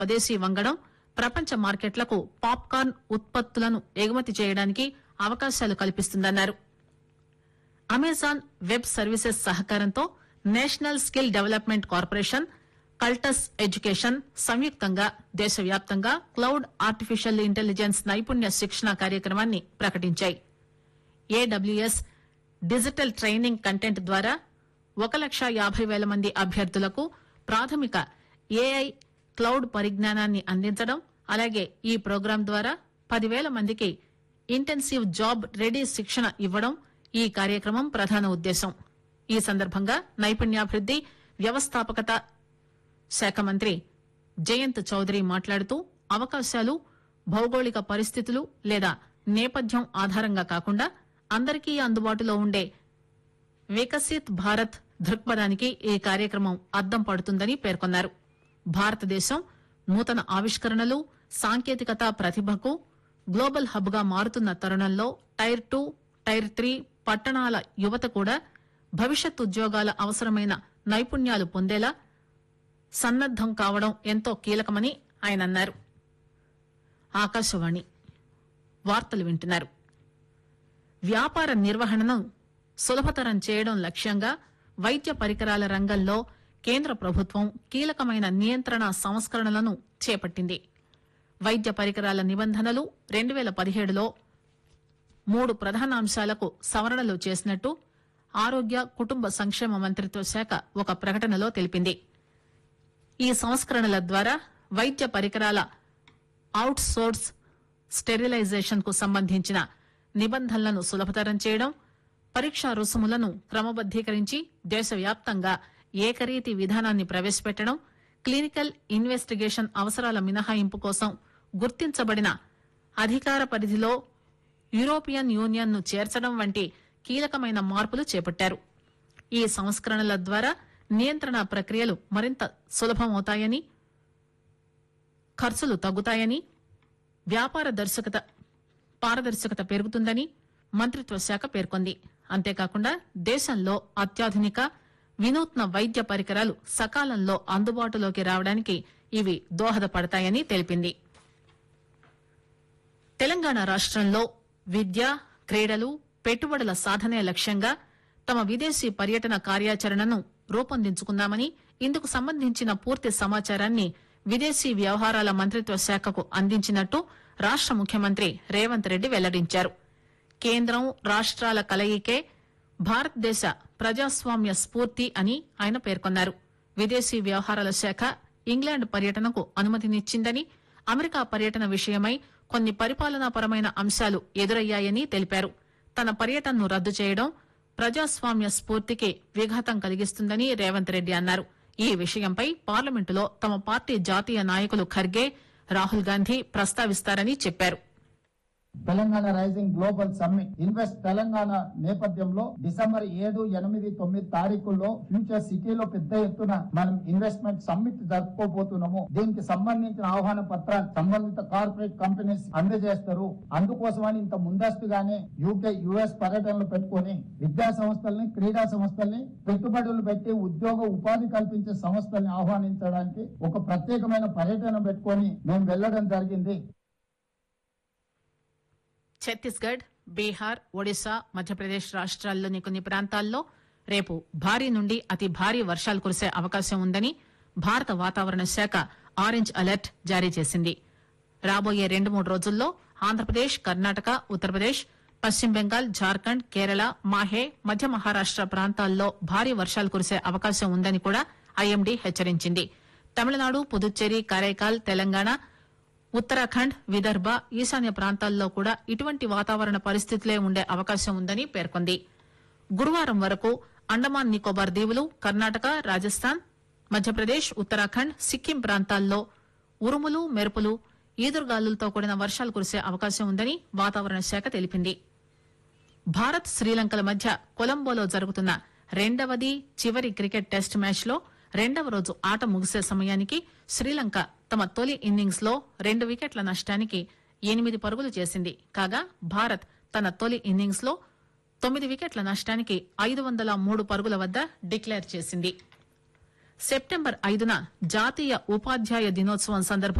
స్వదేశీ వంగడం ప్రపంచ మార్కెట్లకు పాప్కార్న్ ఉత్పత్తులను ఎగుమతి చేయడానికి అవకాశాలు కల్పిస్తుందన్నారు అమెజాన్ వెబ్ సర్వీసెస్ సహకారంతో National Skill Development Corporation Cultus Education సంయుక్తంగా దేశవ్యాప్తంగా క్లౌడ్ ఆర్టిఫిషియల్ ఇంటెలిజెన్స్ నైపుణ్య శిక్షణ కార్యక్రమాన్ని ప్రకటించాయి ఏడబ్ల్యూఎస్ డిజిటల్ ట్రైనింగ్ కంటెంట్ ద్వారా ఒక లక్ష యాభై వేల మంది అభ్యర్థులకు ప్రాథమిక ఏఐ క్లౌడ్ పరిజ్ఞానాన్ని అందించడం అలాగే ఈ ప్రోగ్రాం ద్వారా పదివేల మందికి ఇంటెన్సివ్ జాబ్ రెడీ శిక్షణ ఇవ్వడం ఈ కార్యక్రమం ప్రధాన ఉద్దేశం ఈ సందర్భంగా నైపుణ్యాభివృద్ది వ్యవస్థాపకత శాఖ మంత్రి జయంత్ చౌదరి మాట్లాడుతూ అవకాశాలు భౌగోళిక పరిస్థితులు లేదా నేపథ్యం ఆధారంగా కాకుండా అందరికీ అందుబాటులో ఉండే వికసిత్ భారత్ దృక్పథానికి ఈ కార్యక్రమం అద్దం పడుతుందని పేర్కొన్నారు భారతదేశం నూతన ఆవిష్కరణలు సాంకేతికత ప్రతిభకు గ్లోబల్ హబ్ గా మారుతున్న తరుణంలో టైర్ టూ టైర్ త్రీ పట్టణాల యువత కూడా భవిష్యత్ ఉద్యోగాల అవసరమైన నైపుణ్యాలు పొందేలా సన్నద్దం కావడం ఎంతో కీలకమని ఆయన అన్నారు ఆకాశవాణి వార్తలు వింటున్నారు వ్యాపార నిర్వహణను సులభతరం చేయడం లక్ష్యంగా వైద్య పరికరాల రంగంలో కేంద్ర ప్రభుత్వం కీలకమైన నియంత్రణ సంస్కరణలను చేపట్టింది వైద్య పరికరాల నిబంధనలు రెండు పేల పదిహేడులో మూడు ప్రధాన అంశాలకు సవరణలు చేసినట్టు ఆరోగ్య కుటుంబ సంక్షేమ మంత్రిత్వ శాఖ ఒక ప్రకటనలో తెలిపింది ఈ సంస్కరణల ద్వారా వైద్య పరికరాల అవుట్ సోర్స్ స్టెరిలైజేషన్ కు సంబంధించిన నిబంధనలను సులభతరం చేయడం పరీక్షా రుసుములను క్రమబద్దీకరించి దేశవ్యాప్తంగా ఏకరీతి విధానాన్ని ప్రవేశపెట్టడం క్లినికల్ ఇన్వెస్టిగేషన్ అవసరాల మినహాయింపు కోసం గుర్తించబడిన అధికార పరిధిలో యూరోపియన్ యూనియన్ ను చేర్చడం వంటి కీలకమైన మార్పులు చేపట్టారు ఈ సంస్కరణల ద్వారా నియంత్రణ ప్రక్రియలు మరింత సులభమవుతాయని ఖర్చులు తగ్గుతాయని వ్యాపార దర్శకత పారదర్శకత పెరుగుతుందని మంత్రిత్వ శాఖ పేర్కొంది అంతేకాకుండా దేశంలో అత్యాధునిక వినూత్న వైద్య పరికరాలు సకాలంలో అందుబాటులోకి రావడానికి ఇవి దోహదపడతాయని తెలిపింది తెలంగాణ రాష్టంలో విద్య క్రీడలు పెట్టుబడుల సాధనే లక్ష్యంగా తమ విదేశీ పర్యటన కార్యాచరణను రూపొందించుకున్నామని ఇందుకు సంబంధించిన పూర్తి సమాచారాన్ని విదేశీ వ్యవహారాల మంత్రిత్వ శాఖకు అందించినట్టు రాష్ట ముఖ్యమంత్రి రేవంత్ రెడ్డి వెల్లడించారు కేంద్రం రాష్ట్రాల కలయికే భారతదేశ ప్రజాస్వామ్య స్ఫూర్తి అని ఆయన పేర్కొన్నారు విదేశీ వ్యవహారాల శాఖ ఇంగ్లాండ్ పర్యటనకు అనుమతినిచ్చిందని అమెరికా పర్యటన విషయమై కొన్ని పరిపాలనాపరమైన అంశాలు ఎదురయ్యాయని తెలిపారు తన పర్యటనను రద్దు చేయడం ప్రజాస్వామ్య స్ఫూర్తికి విఘాతం కలిగిస్తుందని రేవంత్ రెడ్డి అన్నారు ఈ విషయంపై పార్లమెంటులో తమ పార్టీ జాతీయ నాయకులు ఖర్గే రాహుల్ గాంధీ ప్రస్తావిస్తారని చెప్పారు Telangana Rising Global Summit Invest Telangana నేపథ్యంలో డిసెంబర్ ఏడు ఎనిమిది తొమ్మిది తారీఖుల్లో ఫ్యూచర్ సిటీలో పెద్ద ఎత్తున మనం ఇన్వెస్ట్మెంట్ సమ్మిట్ జరుపుకోబోతున్నాము దీనికి సంబంధించిన ఆహ్వాన పత్రాలు సంబంధిత కార్పొరేట్ కంపెనీస్ అందజేస్తారు అందుకోసమని ఇంత ముందస్తుగానే యూకే యుఎస్ పర్యటనలు పెట్టుకొని విద్యా సంస్థల్ని క్రీడా సంస్థల్ని పెట్టుబడులు పెట్టి ఉద్యోగ ఉపాధి కల్పించే సంస్థల్ని ఆహ్వానించడానికి ఒక ప్రత్యేకమైన పర్యటన పెట్టుకొని మేము వెళ్లడం జరిగింది ఛత్తీస్గఢ్ బీహార్ ఒడిశా మధ్యప్రదేశ్ రాష్ట్రాల్లోని కొన్ని ప్రాంతాల్లో రేపు భారీ నుండి అతి భారీ వర్షాలు కురిసే అవకాశం ఉందని భారత వాతావరణ శాఖ ఆరెంజ్ అలర్ట్ జారీ చేసింది రాబోయే రెండు మూడు రోజుల్లో ఆంధ్రప్రదేశ్ కర్ణాటక ఉత్తరప్రదేశ్ పశ్చిమ బెంగాల్ జార్ఖండ్ కేరళ మాహే మధ్య మహారాష్ట ప్రాంతాల్లో భారీ వర్షాలు కురిసే అవకాశం ఉందని కూడా ఐఎండీ హెచ్చరించింది తమిళనాడు పుదుచ్చేరి కరైకాల్ తెలంగాణ ఉత్తరాఖండ్ విదర్భ ఈశాన్య ప్రాంతాల్లో కూడా ఇటువంటి వాతావరణ పరిస్థితులే ఉండే అవకాశం ఉందని పేర్కొంది గురువారం వరకు అండమాన్ నికోబార్ దీవులు కర్ణాటక రాజస్థాన్ మధ్యప్రదేశ్ ఉత్తరాఖండ్ సిక్కిం ప్రాంతాల్లో ఉరుములు మెరుపులు ఈదురుగాలులతో కూడిన వర్షాలు కురిసే అవకాశం ఉందని వాతావరణ శాఖ తెలిపింది భారత్ శ్రీలంకల మధ్య కొలంబోలో జరుగుతున్న రెండవది చివరి క్రికెట్ టెస్ట్ మ్యాచ్ లో రెండవ రోజు ఆట ముగిసే సమయానికి శ్రీలంక తమ తొలి ఇన్నింగ్స్ లో రెండు వికెట్ల నష్టానికి ఎనిమిది పరుగులు చేసింది కాగా భారత్ తన తొలి ఇన్నింగ్స్ లో తొమ్మిది వికెట్ల నష్టానికి ఐదు వందల మూడు పరుగుల వద్ద డిక్లేర్ చేసింది సెప్టెంబర్ ఐదున జాతీయ ఉపాధ్యాయ దినోత్సవం సందర్భంగా